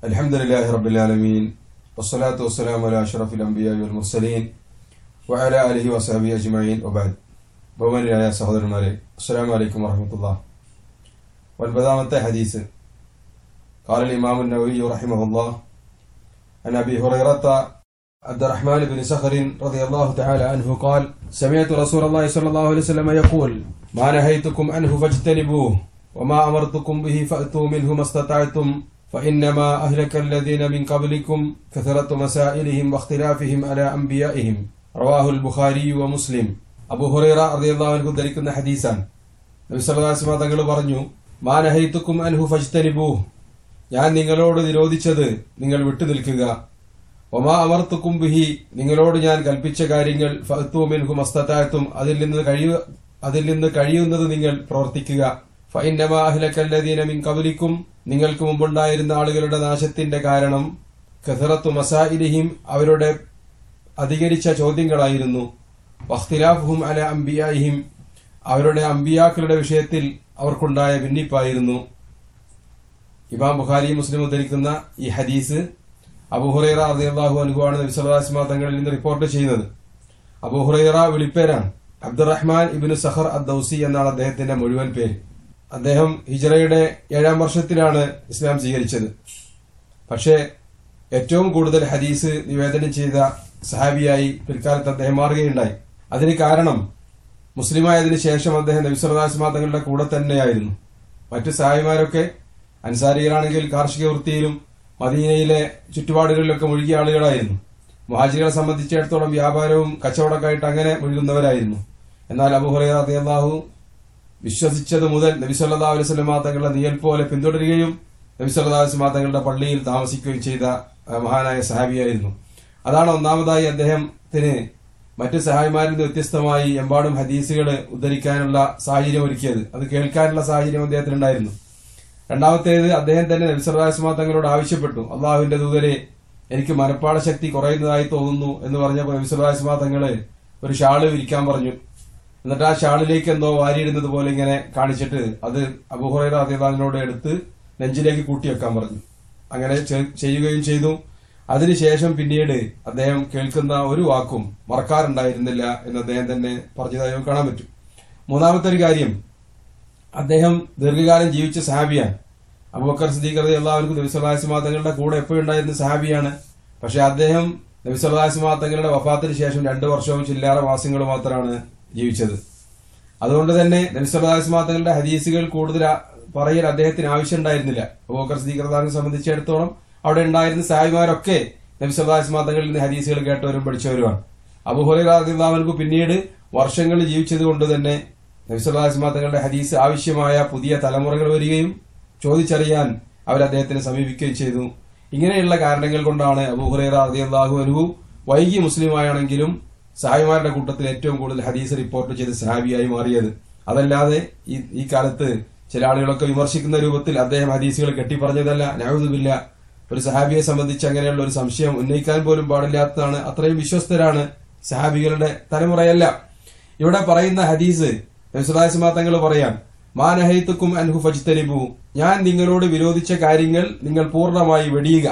الحمد لله رب العالمين والصلاة والسلام على أشرف الأنبياء والمرسلين وعلى آله وصحبه أجمعين وبعد ബഹുമാനിയായ സഹോദരന്മാരെ അസ്സലാം വലൈക്കും വറഹമത്തുള്ള ഒൻപതാമത്തെ ഹദീസ് قال الإمام النووي رحمه الله عن أبي هريرة عبد الرحمن بن سخر رضي الله تعالى عنه قال سمعت رسول الله صلى الله عليه وسلم يقول ما نهيتكم عنه فاجتنبوه وما أمرتكم به فأتوا منه ما استطعتم فإنما أهلك الذين من قبلكم كثرة مسائلهم واختلافهم على أنبيائهم رواه البخاري ومسلم അബു ഹുറൈറ റളിയല്ലാഹു ധരിക്കുന്ന ഹദീസാണ് നബി സല്ലല്ലാഹു അലൈഹി വസല്ലം തങ്ങൾ പറഞ്ഞു മാ നഹൈതുക്കും അൻഹു ഫജ്തനിബൂ ഞാൻ നിങ്ങളോട് നിരോധിച്ചത് നിങ്ങൾ വിട്ടു നിൽക്കുക ഒമാ അമർത്തുക്കും ബിഹി നിങ്ങളോട് ഞാൻ കൽപ്പിച്ച കാര്യങ്ങൾ ഫഅ്തു മിൻഹു മസ്തതാഅത്തും അതിൽ നിന്ന് കഴിയു അതിൽ നിന്ന് കഴിയുന്നത് നിങ്ങൾ പ്രവർത്തിക്കുക ഫഇന്നമാ അഹ്ലക്കല്ലദീന മിൻ ഖബലിക്കും നിങ്ങൾക്ക് മുമ്പുണ്ടായിരുന്ന ആളുകളുടെ നാശത്തിന്റെ കാരണം കസറത്തു മസായിലിഹിം അവരുടെ അധികരിച്ച ചോദ്യങ്ങളായിരുന്നു വഖ്തിലാഫുഹും അല അംബിയായിഹിം അവരുടെ അമ്പിയാക്കളുടെ വിഷയത്തിൽ അവർക്കുണ്ടായ ഭിന്നിപ്പായിരുന്നു ഇമാം ബുഖാരി മുസ്ലിം ഉദ്ധരിക്കുന്ന ഈ ഹദീസ് അബുഹുറൈറ അള്ളാഹു അനുഭവമാണ് നബിസ്വലാസ്മ തങ്ങളിൽ നിന്ന് റിപ്പോർട്ട് ചെയ്യുന്നത് അബുഹുറൈറ വിളിപ്പേരാണ് അബ്ദുറഹ്മാൻ ഇബിന് സഹർ അദ്ദൌസി എന്നാണ് അദ്ദേഹത്തിന്റെ മുഴുവൻ പേര് അദ്ദേഹം ഹിജറയുടെ ഏഴാം വർഷത്തിലാണ് ഇസ്ലാം സ്വീകരിച്ചത് പക്ഷേ ഏറ്റവും കൂടുതൽ ഹദീസ് നിവേദനം ചെയ്ത സഹാബിയായി പിൽക്കാലത്ത് അദ്ദേഹം മാറുകയുണ്ടായി അതിന് കാരണം മുസ്ലിമായതിനു ശേഷം അദ്ദേഹം നബിസ്വലാസ്മ തങ്ങളുടെ കൂടെ തന്നെയായിരുന്നു മറ്റു സഹായിമാരൊക്കെ അൻസാരികളാണെങ്കിൽ കാർഷിക വൃത്തിയിലും മദീനയിലെ ചുറ്റുപാടുകളിലൊക്കെ മുഴുകിയ ആളുകളായിരുന്നു മുഹാജികളെ സംബന്ധിച്ചിടത്തോളം വ്യാപാരവും കച്ചവടമൊക്കെയായിട്ട് അങ്ങനെ മുഴുകുന്നവരായിരുന്നു എന്നാൽ അബുഹുറൈറ അള്ളാഹു വിശ്വസിച്ചത് മുതൽ നബിസ്വല്ലാ അലൈവല്ലമ തങ്ങളുടെ നിയൽ പോലെ പിന്തുടരുകയും നബിസ്വല്ലാ വസ്ലമ തങ്ങളുടെ പള്ളിയിൽ താമസിക്കുകയും ചെയ്ത മഹാനായ സഹാബിയായിരുന്നു അതാണ് ഒന്നാമതായി അദ്ദേഹത്തിന് മറ്റ് സഹായിമാരിൽ നിന്ന് വ്യത്യസ്തമായി എമ്പാടും ഹദീസുകൾ ഉദ്ധരിക്കാനുള്ള സാഹചര്യം ഒരുക്കിയത് അത് കേൾക്കാനുള്ള സാഹചര്യം അദ്ദേഹത്തിനുണ്ടായിരുന്നു രണ്ടാമത്തേത് അദ്ദേഹം തന്നെ നബിസ്വല്ലാസ്മാ തങ്ങളോട് ആവശ്യപ്പെട്ടു അള്ളാഹുവിന്റെ ദൂതരെ എനിക്ക് മനപ്പാട ശക്തി കുറയുന്നതായി തോന്നുന്നു എന്ന് പറഞ്ഞപ്പോൾ നബിസ്വല്ലാസ്മാ തങ്ങള് ഒരു ഷാള് വിരിക്കാൻ പറഞ്ഞു എന്നിട്ട് ആ ഷാളിലേക്ക് എന്തോ വാരിയിടുന്നത് പോലെ ഇങ്ങനെ കാണിച്ചിട്ട് അത് അബുഹുറൈറ അദ്ദേഹത്തിനോട് എടുത്ത് നെഞ്ചിലേക്ക് കൂട്ടിവെക്കാൻ പറഞ്ഞു അങ്ങനെ ചെയ്യുകയും ചെയ്തു അതിനുശേഷം പിന്നീട് അദ്ദേഹം കേൾക്കുന്ന ഒരു വാക്കും മറക്കാറുണ്ടായിരുന്നില്ല എന്ന് അദ്ദേഹം തന്നെ പറഞ്ഞതായി നമുക്ക് കാണാൻ പറ്റും മൂന്നാമത്തെ ഒരു കാര്യം അദ്ദേഹം ദീർഘകാലം ജീവിച്ച സഹാബിയാണ് അബുബക്കർ സദീഖ് റതി എല്ലാവർക്കും നബിസ്വല്ലാസ്മാ തങ്ങളുടെ കൂടെ എപ്പോഴും ഉണ്ടായിരുന്ന സഹാബിയാണ് പക്ഷെ അദ്ദേഹം നബിസ്വല്ലാസ്മാ തങ്ങളുടെ വഫാത്തിന് ശേഷം രണ്ടു വർഷവും ചില്ലാറ മാസങ്ങൾ മാത്രമാണ് ജീവിച്ചത് അതുകൊണ്ട് തന്നെ നബിസ്വല്ലാസ്മാ തങ്ങളുടെ ഹദീസുകൾ കൂടുതൽ പറയൽ അദ്ദേഹത്തിന് ആവശ്യമുണ്ടായിരുന്നില്ല അബൂബക്കർ സദീഖ് റദാനെ സംബന്ധിച്ചിടത്തോളം അവിടെ ഉണ്ടായിരുന്ന സാഹിമാരൊക്കെ നബിസ്വല്ലാസ്മാ തങ്ങളിൽ നിന്ന് ഹദീസുകൾ കേട്ടവരും പഠിച്ചവരുമാണ് അബുഹുറാദിള്ളാഹുനക്ക് പിന്നീട് വർഷങ്ങൾ ജീവിച്ചത് കൊണ്ട് തന്നെ നബിസ്വല്ലാസ്മാ തങ്ങളുടെ ഹദീസ് ആവശ്യമായ പുതിയ തലമുറകൾ വരികയും ചോദിച്ചറിയാൻ അവർ അദ്ദേഹത്തിനെ സമീപിക്കുകയും ചെയ്തു ഇങ്ങനെയുള്ള കാരണങ്ങൾ കൊണ്ടാണ് അബുഹുറൈറ അള്ളാഹു അനുഹു വൈകി മുസ്ലിമായാണെങ്കിലും സഹായിമാരുടെ കൂട്ടത്തിൽ ഏറ്റവും കൂടുതൽ ഹദീസ് റിപ്പോർട്ട് ചെയ്ത സഹാബിയായി മാറിയത് അതല്ലാതെ ഈ കാലത്ത് ചില ആളുകളൊക്കെ വിമർശിക്കുന്ന രൂപത്തിൽ അദ്ദേഹം ഹദീസുകൾ കെട്ടിപ്പറഞ്ഞതല്ല നഴുതുമില്ല ഒരു സഹാബിയെ സംബന്ധിച്ച് അങ്ങനെയുള്ള ഒരു സംശയം ഉന്നയിക്കാൻ പോലും പാടില്ലാത്തതാണ് അത്രയും വിശ്വസ്തരാണ് സഹാബികളുടെ തലമുറയല്ല ഇവിടെ പറയുന്ന ഹദീസ് നബ്സുലാസ്മാ തങ്ങൾ പറയാൻ മാനഹൈത്തുക്കും അൻഹു ഫജ്തനിബു ഞാൻ നിങ്ങളോട് വിരോധിച്ച കാര്യങ്ങൾ നിങ്ങൾ പൂർണ്ണമായി വെടിയുക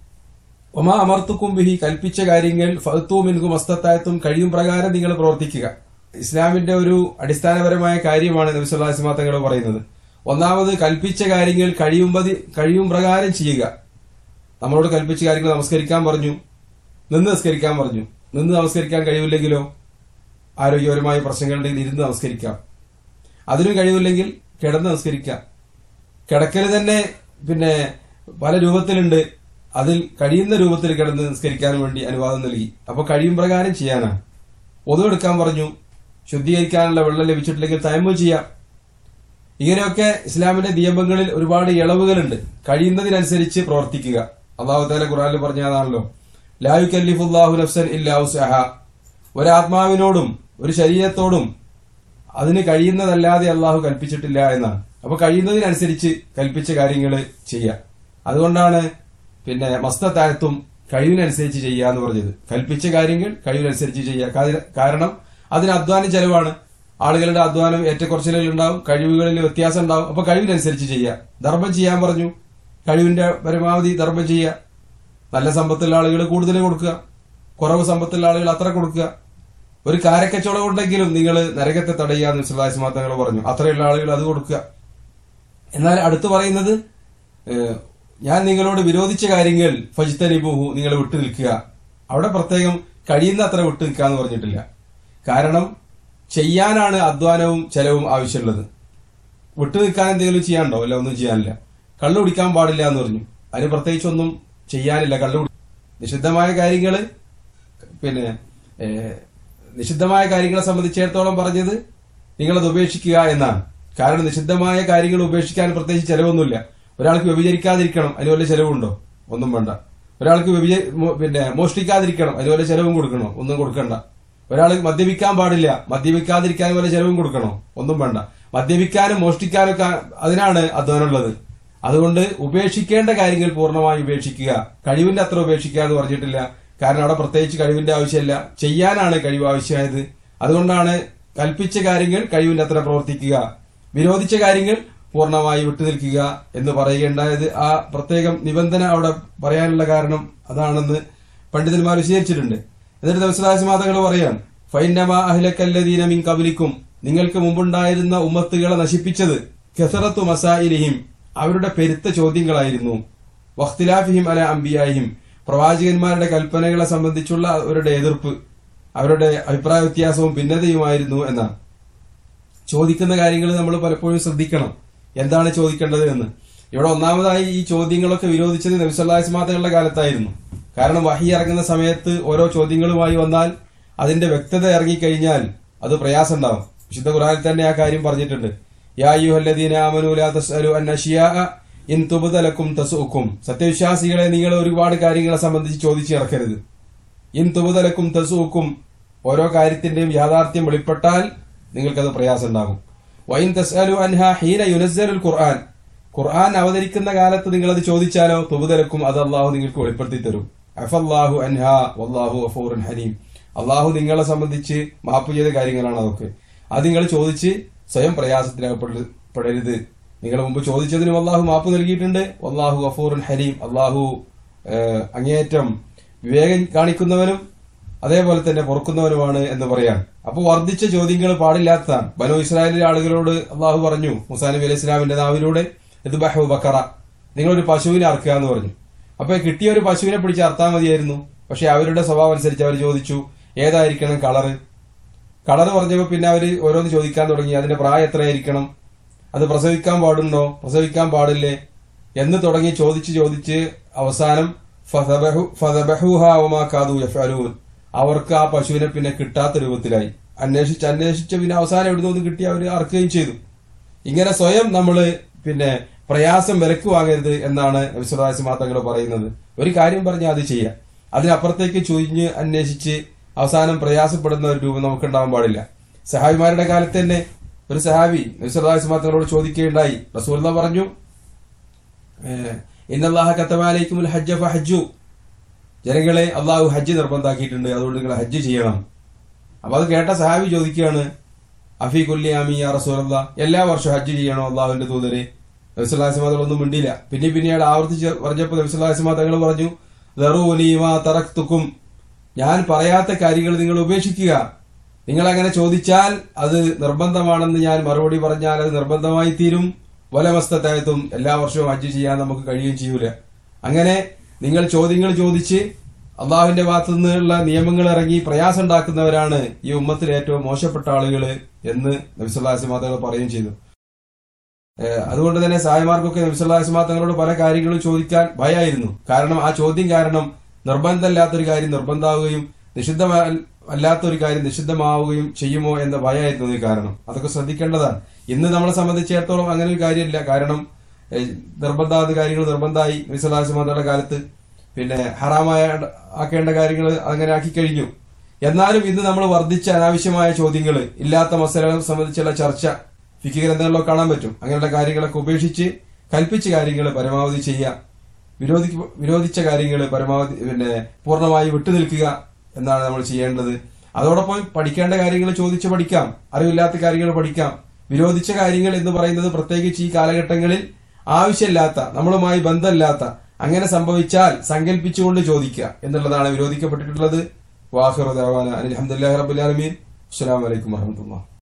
ഒമാ അമർത്തുക്കും ബിഹി കൽപ്പിച്ച കാര്യങ്ങൾ ഫത്തും മിൻഹും അസ്തത്തായത്തും കഴിയും പ്രകാരം നിങ്ങൾ പ്രവർത്തിക്കുക ഇസ്ലാമിന്റെ ഒരു അടിസ്ഥാനപരമായ കാര്യമാണ് നബിസുല്ലാസ്മാ തങ്ങൾ പറയുന്നത് ഒന്നാമത് കൽപ്പിച്ച കാര്യങ്ങൾ കഴിയുമ്പതി കഴിയും പ്രകാരം ചെയ്യുക നമ്മളോട് കൽപ്പിച്ച കാര്യങ്ങൾ നമസ്കരിക്കാൻ പറഞ്ഞു നിന്ന് നമസ്കരിക്കാൻ പറഞ്ഞു നിന്ന് നമസ്കരിക്കാൻ കഴിവില്ലെങ്കിലോ ആരോഗ്യപരമായ പ്രശ്നങ്ങളുണ്ടെങ്കിൽ ഇരുന്ന് നമസ്കരിക്കാം അതിനും കഴിവില്ലെങ്കിൽ കിടന്ന് നമസ്കരിക്കാം കിടക്കൽ തന്നെ പിന്നെ പല രൂപത്തിലുണ്ട് അതിൽ കഴിയുന്ന രൂപത്തിൽ കിടന്ന് നിസ്കരിക്കാൻ വേണ്ടി അനുവാദം നൽകി അപ്പൊ കഴിയും പ്രകാരം ചെയ്യാനാണ് ഒതുവെടുക്കാൻ പറഞ്ഞു ശുദ്ധീകരിക്കാനുള്ള വെള്ളം ലഭിച്ചിട്ടില്ലെങ്കിൽ തയമ്പ് ചെയ്യാം ഇങ്ങനെയൊക്കെ ഇസ്ലാമിന്റെ നിയമങ്ങളിൽ ഒരുപാട് ഇളവുകളുണ്ട് കഴിയുന്നതിനനുസരിച്ച് പ്രവർത്തിക്കുക അള്ളാഹു താല ഖുറാനിൽ പറഞ്ഞതാണല്ലോ ലായു കല്ലിഫുല്ലാഹു നഫ്സൻ ഇല്ലാഹുസഹ ഒരാത്മാവിനോടും ഒരു ശരീരത്തോടും അതിന് കഴിയുന്നതല്ലാതെ അള്ളാഹു കൽപ്പിച്ചിട്ടില്ല എന്നാണ് അപ്പൊ കഴിയുന്നതിനനുസരിച്ച് കൽപ്പിച്ച കാര്യങ്ങൾ ചെയ്യാം അതുകൊണ്ടാണ് പിന്നെ മസ്തത്താഴത്തും കഴിവിനനുസരിച്ച് ചെയ്യുക എന്ന് പറഞ്ഞത് കൽപ്പിച്ച കാര്യങ്ങൾ കഴിവിനനുസരിച്ച് ചെയ്യുക കാരണം അതിന് അധ്വാനം ചെലവാണ് ആളുകളുടെ അധ്വാനം ഏറ്റക്കുറച്ചിലുകൾ ഉണ്ടാവും കഴിവുകളിൽ വ്യത്യാസം ഉണ്ടാവും അപ്പൊ കഴിവിനനുസരിച്ച് ചെയ്യുക ധർമ്മം ചെയ്യാൻ പറഞ്ഞു കഴിവിന്റെ പരമാവധി ധർമ്മം ചെയ്യുക നല്ല സമ്പത്തുള്ള ആളുകൾ കൂടുതൽ കൊടുക്കുക കുറവ് സമ്പത്തുള്ള ആളുകൾ അത്ര കൊടുക്കുക ഒരു കാരക്കച്ചവടം ഉണ്ടെങ്കിലും നിങ്ങൾ നരകത്തെ തടയുക സുല്ലാസ്മാ തങ്ങൾ പറഞ്ഞു അത്രയുള്ള ആളുകൾ അത് കൊടുക്കുക എന്നാൽ അടുത്ത് പറയുന്നത് ഏഹ്, ഞാൻ നിങ്ങളോട് വിരോധിച്ച കാര്യങ്ങൾ ഫജിത്തനിബുഹു നിങ്ങൾ വിട്ടു നിൽക്കുക അവിടെ പ്രത്യേകം കഴിയുന്ന അത്ര വിട്ടു നിൽക്കുക എന്ന് പറഞ്ഞിട്ടില്ല കാരണം ചെയ്യാനാണ് അധ്വാനവും ചെലവും ആവശ്യമുള്ളത് വിട്ടു നിൽക്കാൻ എന്തെങ്കിലും ചെയ്യാനുണ്ടോ അല്ല ഒന്നും ചെയ്യാനില്ല കള്ളു കുടിക്കാൻ പാടില്ല എന്ന് പറഞ്ഞു അതിന് പ്രത്യേകിച്ചൊന്നും ചെയ്യാനില്ല കള്ളു കുടി- നിഷിദ്ധമായ കാര്യങ്ങള് പിന്നെ ഏഹ്, നിഷിദ്ധമായ കാര്യങ്ങളെ സംബന്ധിച്ചിടത്തോളം പറഞ്ഞത് നിങ്ങളത് ഉപേക്ഷിക്കുക എന്നാണ് കാരണം നിഷിദ്ധമായ കാര്യങ്ങൾ ഉപേക്ഷിക്കാൻ പ്രത്യേകിച്ച് ചെലവൊന്നുമില്ല ഒരാൾക്ക് വ്യഭിചരിക്കാതിരിക്കണം അതിന് വല്ല ചെലവുണ്ടോ ഒന്നും വേണ്ട ഒരാൾക്ക് വ്യഭിച- മോ- പിന്നെ മോഷ്ടിക്കാതിരിക്കണം അതിന് വല്ല ചെലവും കൊടുക്കണോ ഒന്നും കൊടുക്കണ്ട ഒരാൾ മദ്യപിക്കാൻ പാടില്ല മദ്യപിക്കാതിരിക്കാൻ വല്ല ചെലവും കൊടുക്കണോ ഒന്നും വേണ്ട മദ്യപിക്കാനും മോഷ്ടിക്കാനും ഒക്കെ അതിനാണ് അധ്വാനമുള്ളത് അതുകൊണ്ട് ഉപേക്ഷിക്കേണ്ട കാര്യങ്ങൾ പൂർണ്ണമായി ഉപേക്ഷിക്കുക കഴിവിന്റെ അത്ര ഉപേക്ഷിക്കുക എന്ന് പറഞ്ഞിട്ടില്ല കാരണം അവിടെ പ്രത്യേകിച്ച് കഴിവിന്റെ ആവശ്യമില്ല ചെയ്യാനാണ് കഴിവ് ആവശ്യമായത് അതുകൊണ്ടാണ് കൽപ്പിച്ച കാര്യങ്ങൾ കഴിവിന്റെ അത്ര പ്രവർത്തിക്കുക വിരോധിച്ച കാര്യങ്ങൾ പൂർണ്ണമായി വിട്ടുനിൽക്കുക എന്ന് പറയുകയുണ്ടായത് ആ പ്രത്യേകം നിബന്ധന അവിടെ പറയാനുള്ള കാരണം അതാണെന്ന് പണ്ഡിതന്മാർ വിശദീകരിച്ചിട്ടുണ്ട് എന്നിട്ട് ദിവസദാസമാതകൾ പറയാൻ ഫൈനമ അഹ്ലക്കല്ലദീന മിൻ കബലിക്കും നിങ്ങൾക്ക് മുമ്പുണ്ടായിരുന്ന ഉമ്മത്തുകളെ നശിപ്പിച്ചത് കെസറത്തു മസായിലിഹിം അവരുടെ പെരുത്ത ചോദ്യങ്ങളായിരുന്നു വഖ്തിലാഫിഹിം അല അംബിയാഹിം പ്രവാചകന്മാരുടെ കൽപ്പനകളെ സംബന്ധിച്ചുള്ള അവരുടെ എതിർപ്പ് അവരുടെ അഭിപ്രായ വ്യത്യാസവും ഭിന്നതയുമായിരുന്നു എന്നാണ് ചോദിക്കുന്ന കാര്യങ്ങൾ നമ്മൾ പലപ്പോഴും ശ്രദ്ധിക്കണം എന്താണ് ചോദിക്കേണ്ടത് എന്ന് ഇവിടെ ഒന്നാമതായി ഈ ചോദ്യങ്ങളൊക്കെ വിരോധിച്ചത് നബിസല്ലാസ്മാതകളുടെ കാലത്തായിരുന്നു കാരണം വഹി ഇറങ്ങുന്ന സമയത്ത് ഓരോ ചോദ്യങ്ങളുമായി വന്നാൽ അതിന്റെ വ്യക്തത ഇറങ്ങിക്കഴിഞ്ഞാൽ അത് പ്രയാസം ഉണ്ടാവും വിശുദ്ധ ഖുറാനിൽ തന്നെ ആ കാര്യം പറഞ്ഞിട്ടുണ്ട് യാ യുഹല്ലദീന ആമനൂ ലാ തസ്അലു അൻ അഷിയാഅ ഇൻ തുബ്ദലക്കും തസുക്കും സത്യവിശ്വാസികളെ നിങ്ങൾ ഒരുപാട് കാര്യങ്ങളെ സംബന്ധിച്ച് ചോദിച്ചു ഇറക്കരുത് ഇൻ തുബുതലക്കും തസൂക്കും ഓരോ കാര്യത്തിന്റെയും യാഥാർത്ഥ്യം വെളിപ്പെട്ടാൽ നിങ്ങൾക്കത് പ്രയാസം ഉണ്ടാകും വൈൻ തസ്അലു അൻഹ ഹീന യുനസ്സലുൽ ഖുർആൻ ഖുർആൻ അവതരിക്കുന്ന കാലത്ത് നിങ്ങൾ അത് ചോദിച്ചാലോ തുബുതലക്കും അത് അള്ളാഹു നിങ്ങൾക്ക് വെളിപ്പെടുത്തി തരും അഫല്ലാഹു അൻഹ വല്ലാഹു അഫൂറുൻ ഹലീം അള്ളാഹു നിങ്ങളെ സംബന്ധിച്ച് മാപ്പ് ചെയ്ത കാര്യങ്ങളാണ് അതൊക്കെ അത് നിങ്ങൾ ചോദിച്ച് സ്വയം പ്രയാസത്തിലകപ്പെടരുത് നിങ്ങൾ മുമ്പ് ചോദിച്ചതിനും അള്ളാഹു മാപ്പ് നൽകിയിട്ടുണ്ട് വല്ലാഹു അഫൂറുൻ ഹലീം അള്ളാഹു ഏഹ്, അങ്ങേയറ്റം വിവേകം കാണിക്കുന്നവനും അതേപോലെ തന്നെ പൊറുക്കുന്നവനുമാണ് എന്ന് പറയാൻ അപ്പോൾ വർദ്ധിച്ച ചോദ്യങ്ങൾ പാടില്ലാത്തതാണ് ബനു ഇസ്രായേലിലെ ആളുകളോട് അള്ളാഹു പറഞ്ഞു മുസാ നബി അലൈഹി ഇസ്ലാമിന്റെ നാവിലൂടെ ഇത് ബഹു ബക്കറ നിങ്ങളൊരു പശുവിനെ അറക്കുക എന്ന് പറഞ്ഞു അപ്പൊ കിട്ടിയ ഒരു പശുവിനെ പിടിച്ച് അർത്താൽ മതിയായിരുന്നു പക്ഷെ അവരുടെ സ്വഭാവം അനുസരിച്ച് അവർ ചോദിച്ചു ഏതായിരിക്കണം കളറ് കളർ പറഞ്ഞപ്പോ പിന്നെ അവര് ഓരോന്ന് ചോദിക്കാൻ തുടങ്ങി അതിന്റെ പ്രായം എത്രയായിരിക്കണം അത് പ്രസവിക്കാൻ പാടുണ്ടോ പ്രസവിക്കാൻ പാടില്ലേ എന്ന് തുടങ്ങി ചോദിച്ച് ചോദിച്ച് അവസാനം ഫദബഹു- ഫദബഹൂഹാ വമാ കാദൂ യഫ്അലൂൻ. അവർക്ക് ആ പശുവിനെ പിന്നെ കിട്ടാത്ത രൂപത്തിലായി അന്വേഷിച്ച് അന്വേഷിച്ച് പിന്നെ അവസാനം എവിടുന്ന് ഒന്ന് കിട്ടി അവർ അറക്കുകയും ചെയ്തു ഇങ്ങനെ സ്വയം നമ്മള് പിന്നെ പ്രയാസം വിലക്ക് വാങ്ങരുത് എന്നാണ് വിശ്വാസ മാതങ്ങൾ പറയുന്നത് ഒരു കാര്യം പറഞ്ഞാൽ അത് ചെയ്യാം അതിനപ്പുറത്തേക്ക് ചുഴിഞ്ഞ് അന്വേഷിച്ച് അവസാനം പ്രയാസപ്പെടുന്ന ഒരു രൂപം നമുക്ക് ഉണ്ടാവാൻ പാടില്ല സഹാബിമാരുടെ കാലത്ത് തന്നെ ഒരു സഹാബി വിശ്വാസ മാതങ്ങളോട് ചോദിക്കുകയുണ്ടായി റസൂൽ പറഞ്ഞു ഇന്നല്ലാഹ കത്തമാലയ്ക്കുമുൽ ഹജ്ജ ഫഹജ്ജു ജനങ്ങളെ അള്ളാഹു ഹജ്ജ് നിർബന്ധാക്കിയിട്ടുണ്ട് അതുകൊണ്ട് നിങ്ങൾ ഹജ്ജ് ചെയ്യണം അപ്പൊ അത് കേട്ട സഹാബി ചോദിക്കുകയാണ് അഫി കുല്ലി ആമി യാ റസൂലല്ല എല്ലാ വർഷവും ഹജ്ജ് ചെയ്യണോ അള്ളാഹുവിന്റെ തൂതരെ നബിസ്വല്ലാസിമാതകൾ ഒന്നും മിണ്ടില്ല പിന്നെ പിന്നീട് ആവർത്തിച്ച് പറഞ്ഞപ്പോൾ നബിസ്വല്ലാസിമാ തങ്ങൾ പറഞ്ഞു ദറൂനീമാ തറക്തുക്കും ഞാൻ പറയാത്ത കാര്യങ്ങൾ നിങ്ങൾ ഉപേക്ഷിക്കുക നിങ്ങൾ അങ്ങനെ ചോദിച്ചാൽ അത് നിർബന്ധമാണെന്ന് ഞാൻ മറുപടി പറഞ്ഞാൽ അത് നിർബന്ധമായി തീരും വലമസ്തത്തായത്തും എല്ലാ വർഷവും ഹജ്ജ് ചെയ്യാൻ നമുക്ക് കഴിയുകയും ചെയ്യൂല അങ്ങനെ നിങ്ങൾ ചോദ്യങ്ങൾ ചോദിച്ച് അള്ളാഹുവിന്റെ ഭാഗത്തു നിന്നുള്ള നിയമങ്ങൾ ഇറങ്ങി പ്രയാസം ഉണ്ടാക്കുന്നവരാണ് ഈ ഉമ്മത്തിലെ ഏറ്റവും മോശപ്പെട്ട ആളുകൾ എന്ന് നബിസുല്ലാസി മാതങ്ങൾ പറയുകയും ചെയ്തു ഏഹ് അതുകൊണ്ട് തന്നെ സായിമാർക്കൊക്കെ നബിസുല്ലാസി മാതങ്ങളോട് പല കാര്യങ്ങളും ചോദിക്കാൻ ഭയമായിരുന്നു കാരണം ആ ചോദ്യം കാരണം നിർബന്ധമില്ലാത്തൊരു കാര്യം നിർബന്ധമാവുകയും നിഷിദ്ധ അല്ലാത്തൊരു കാര്യം നിഷിദ്ധമാവുകയും ചെയ്യുമോ എന്ന ഭയമായിരുന്നു ഈ കാരണം അതൊക്കെ ശ്രദ്ധിക്കേണ്ടതാണ് ഇന്ന് നമ്മളെ സംബന്ധിച്ചിടത്തോളം അങ്ങനെ ഒരു കാര്യമില്ല കാരണം ഏഹ് നിർബന്ധാത്ത കാര്യങ്ങൾ നിർബന്ധമായി നബിസുല്ലാസി മാതയുടെ കാലത്ത് പിന്നെ ഹറാമായ ആക്കേണ്ട കാര്യങ്ങൾ അങ്ങനെ ആക്കി കഴിഞ്ഞു എന്നാലും ഇന്ന് നമ്മൾ വർദ്ധിച്ച അനാവശ്യമായ ചോദ്യങ്ങൾ ഇല്ലാത്ത മസലകളെ സംബന്ധിച്ചുള്ള ചർച്ച ഫിക്കി ഗ്രന്ഥങ്ങളിലൊക്കെ കാണാൻ പറ്റും അങ്ങനെയുള്ള കാര്യങ്ങളൊക്കെ ഉപേക്ഷിച്ച് കൽപ്പിച്ച കാര്യങ്ങൾ പരമാവധി ചെയ്യുക വിരോധി വിരോധിച്ച കാര്യങ്ങൾ പരമാവധി പിന്നെ പൂർണ്ണമായി വിട്ടുനിൽക്കുക എന്നാണ് നമ്മൾ ചെയ്യേണ്ടത് അതോടൊപ്പം പഠിക്കേണ്ട കാര്യങ്ങൾ ചോദിച്ച് പഠിക്കാം അറിവില്ലാത്ത കാര്യങ്ങൾ പഠിക്കാം വിരോധിച്ച കാര്യങ്ങൾ എന്ന് പറയുന്നത് പ്രത്യേകിച്ച് ഈ കാലഘട്ടങ്ങളിൽ ആവശ്യമില്ലാത്ത നമ്മളുമായി ബന്ധമില്ലാത്ത അങ്ങനെ സംഭവിച്ചാൽ സങ്കല്പിച്ചുകൊണ്ട് ചോദിക്കുക എന്നുള്ളതാണ് വിരോധിക്കപ്പെട്ടിട്ടുള്ളത് വാഹിറുദാന അലഹമുല്ലാ റബുലാലമീൻ അസ്സാം വലൈക്കും വാഹമത്തുള്ള